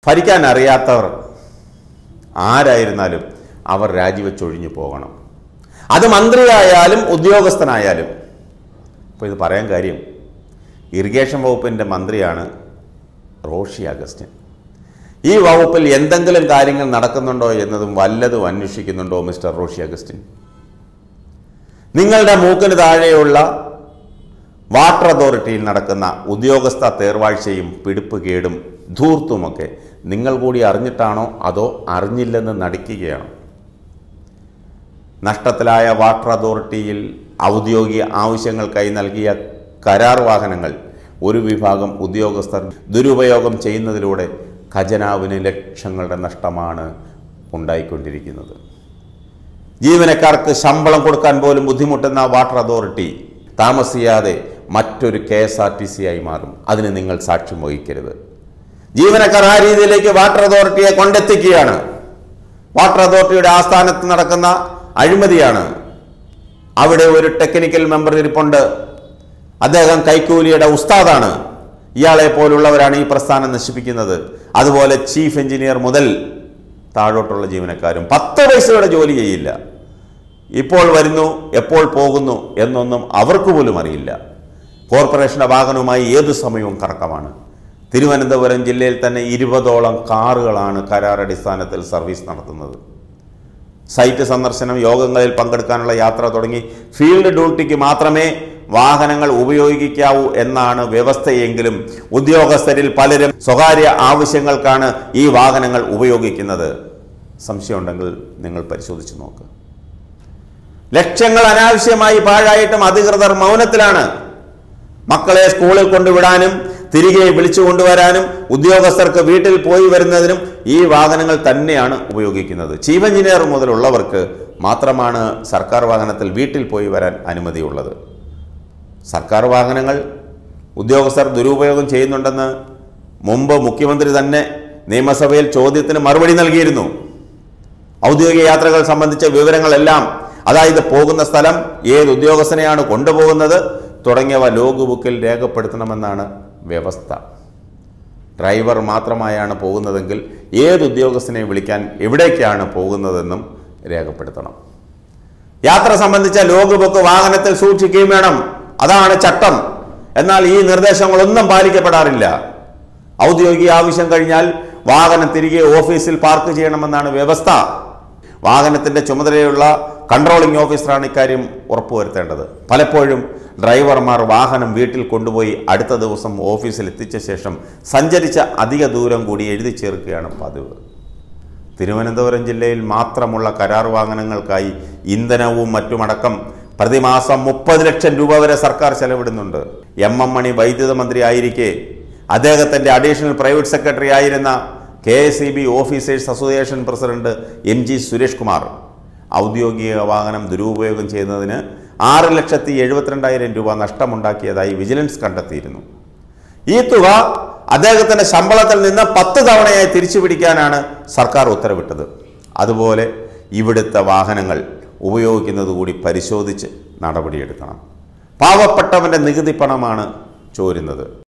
ഭരിക്കാൻ അറിയാത്തവർ ആരായിരുന്നാലും അവർ രാജിവെച്ചൊഴിഞ്ഞു പോകണം അത് മന്ത്രിയായാലും ഉദ്യോഗസ്ഥനായാലും അപ്പോൾ ഇത് പറയാൻ കാര്യം ഇറിഗേഷൻ വകുപ്പിൻ്റെ മന്ത്രിയാണ് റോഷി അഗസ്റ്റിൻ ഈ വകുപ്പിൽ എന്തെങ്കിലും കാര്യങ്ങൾ നടക്കുന്നുണ്ടോ എന്നതും വല്ലതും അന്വേഷിക്കുന്നുണ്ടോ മിസ്റ്റർ റോഷി അഗസ്റ്റിൻ നിങ്ങളുടെ മൂക്കിന് താഴെയുള്ള വാട്ടർ അതോറിറ്റിയിൽ നടക്കുന്ന ഉദ്യോഗസ്ഥ തേർവാഴ്ചയും പിടിപ്പ് കേടും ധൂർത്തുമൊക്കെ നിങ്ങൾ കൂടി അറിഞ്ഞിട്ടാണോ അതോ അറിഞ്ഞില്ലെന്ന് നടിക്കുകയാണോ നഷ്ടത്തിലായ വാട്ടർ അതോറിറ്റിയിൽ ഔദ്യോഗിക ആവശ്യങ്ങൾക്കായി നൽകിയ കരാർ വാഹനങ്ങൾ ഒരു വിഭാഗം ഉദ്യോഗസ്ഥർ ദുരുപയോഗം ചെയ്യുന്നതിലൂടെ ഖജനാവിന് ലക്ഷങ്ങളുടെ നഷ്ടമാണ് ഉണ്ടായിക്കൊണ്ടിരിക്കുന്നത് ജീവനക്കാർക്ക് ശമ്പളം കൊടുക്കാൻ പോലും ബുദ്ധിമുട്ടുന്ന വാട്ടർ അതോറിറ്റി താമസിയാതെ മറ്റൊരു K S R T C ആയി മാറും അതിന് നിങ്ങൾ സാക്ഷ്യം വഹിക്കരുത് ജീവനക്കാർ ആ രീതിയിലേക്ക് വാട്ടർ അതോറിറ്റിയെ കൊണ്ടെത്തിക്കുകയാണ് വാട്ടർ അതോറിറ്റിയുടെ ആസ്ഥാനത്ത് നടക്കുന്ന അഴിമതിയാണ് അവിടെ ഒരു ടെക്നിക്കൽ മെമ്പർ ഇരിപ്പുണ്ട് അദ്ദേഹം കൈക്കൂലിയുടെ ഉസ്താദാണ് ഇയാളെ പോലുള്ളവരാണ് ഈ പ്രസ്ഥാനം നശിപ്പിക്കുന്നത് അതുപോലെ ചീഫ് എഞ്ചിനീയർ മുതൽ താഴോട്ടുള്ള ജീവനക്കാരും പത്ത് പൈസയുടെ ജോലി ചെയ്യില്ല ഇപ്പോൾ വരുന്നു എപ്പോൾ പോകുന്നു എന്നൊന്നും അവർക്ക് പോലും അറിയില്ല കോർപ്പറേഷന്റെ വാഹനവുമായി ഏതു സമയവും കറക്കമാണ് തിരുവനന്തപുരം ജില്ലയിൽ തന്നെ ഇരുപതോളം കാറുകളാണ് കരാറടിസ്ഥാനത്തിൽ സർവീസ് നടത്തുന്നത് സൈറ്റ് സന്ദർശനം യോഗങ്ങളിൽ പങ്കെടുക്കാനുള്ള യാത്ര തുടങ്ങി ഫീൽഡ് ഡ്യൂട്ടിക്ക് മാത്രമേ വാഹനങ്ങൾ ഉപയോഗിക്കാവൂ എന്നാണ് വ്യവസ്ഥയെങ്കിലും ഉദ്യോഗസ്ഥരിൽ പലരും സ്വകാര്യ ആവശ്യങ്ങൾക്കാണ് ഈ വാഹനങ്ങൾ ഉപയോഗിക്കുന്നത് സംശയമുണ്ടെങ്കിൽ നിങ്ങൾ പരിശോധിച്ച് നോക്ക് ലക്ഷങ്ങൾ അനാവശ്യമായി പാഴായിട്ടും അധികൃതർ മൗനത്തിലാണ് മക്കളെ സ്കൂളിൽ കൊണ്ടുവിടാനും തിരികെ വിളിച്ചു കൊണ്ടുവരാനും ഉദ്യോഗസ്ഥർക്ക് വീട്ടിൽ പോയി വരുന്നതിനും ഈ വാഹനങ്ങൾ തന്നെയാണ് ഉപയോഗിക്കുന്നത് ചീഫ് എഞ്ചിനീയർ മുതലുള്ളവർക്ക് മാത്രമാണ് സർക്കാർ വാഹനത്തിൽ വീട്ടിൽ പോയി വരാൻ അനുമതിയുള്ളത് സർക്കാർ വാഹനങ്ങൾ ഉദ്യോഗസ്ഥർ ദുരുപയോഗം ചെയ്യുന്നുണ്ടെന്ന് മുമ്പ് മുഖ്യമന്ത്രി തന്നെ നിയമസഭയിൽ ചോദ്യത്തിന് മറുപടി നൽകിയിരുന്നു ഔദ്യോഗിക യാത്രകൾ സംബന്ധിച്ച വിവരങ്ങളെല്ലാം അതായത് പോകുന്ന സ്ഥലം ഏത് ഉദ്യോഗസ്ഥനെയാണ് കൊണ്ടുപോകുന്നത് തുടങ്ങിയവ ലോഗ് ബുക്കിൽ രേഖപ്പെടുത്തണമെന്നാണ് വ്യവസ്ഥ ഡ്രൈവർ മാത്രമായാണ് പോകുന്നതെങ്കിൽ ഏത് ഉദ്യോഗസ്ഥനെ വിളിക്കാൻ എവിടേക്കാണ് പോകുന്നതെന്നും രേഖപ്പെടുത്തണം യാത്ര സംബന്ധിച്ച ലോഗ് ബുക്ക് വാഹനത്തിൽ സൂക്ഷിക്കുകയും വേണം അതാണ് ചട്ടം എന്നാൽ ഈ നിർദ്ദേശങ്ങളൊന്നും പാലിക്കപ്പെടാറില്ല ഔദ്യോഗിക ആവശ്യം കഴിഞ്ഞാൽ വാഹനം തിരികെ ഓഫീസിൽ പാർക്ക് ചെയ്യണമെന്നാണ് വ്യവസ്ഥ വാഹനത്തിന്റെ ചുമതലയുള്ള കൺട്രോളിംഗ് ഓഫീസറാണ് ഇക്കാര്യം ഉറപ്പുവരുത്തേണ്ടത് പലപ്പോഴും ഡ്രൈവർമാർ വാഹനം വീട്ടിൽ കൊണ്ടുപോയി അടുത്ത ദിവസം ഓഫീസിൽ എത്തിച്ച ശേഷം സഞ്ചരിച്ച അധിക ദൂരം കൂടി എഴുതി ചേർക്കുകയാണ് പതിവ് തിരുവനന്തപുരം ജില്ലയിൽ മാത്രമുള്ള കരാർ വാഹനങ്ങൾക്കായി ഇന്ധനവും മറ്റുമടക്കം പ്രതിമാസം മുപ്പത് ലക്ഷം രൂപ വരെ സർക്കാർ ചെലവിടുന്നുണ്ട് എം എം മണി വൈദ്യുത മന്ത്രി ആയിരിക്കെ അദ്ദേഹത്തിൻ്റെ അഡീഷണൽ പ്രൈവറ്റ് സെക്രട്ടറി ആയിരുന്ന K S E B officers association president M G Suresh Kumar ഔദ്യോഗിക വാഹനം ദുരുപയോഗം ചെയ്യുന്നതിന് ആറ് ലക്ഷത്തി എഴുപത്തിരണ്ടായിരം രൂപ നഷ്ടമുണ്ടാക്കിയതായി വിജിലൻസ് കണ്ടെത്തിയിരുന്നു ഈ തുക അദ്ദേഹത്തിന്റെ ശമ്പളത്തിൽ നിന്ന് പത്ത് തവണയായി തിരിച്ചു പിടിക്കാനാണ് സർക്കാർ ഉത്തരവിട്ടത് അതുപോലെ ഇവിടുത്തെ വാഹനങ്ങൾ ഉപയോഗിക്കുന്നത് കൂടി പരിശോധിച്ച് നടപടിയെടുക്കണം പാവപ്പെട്ടവന്റെ നികുതി പണമാണ് ചോരുന്നത്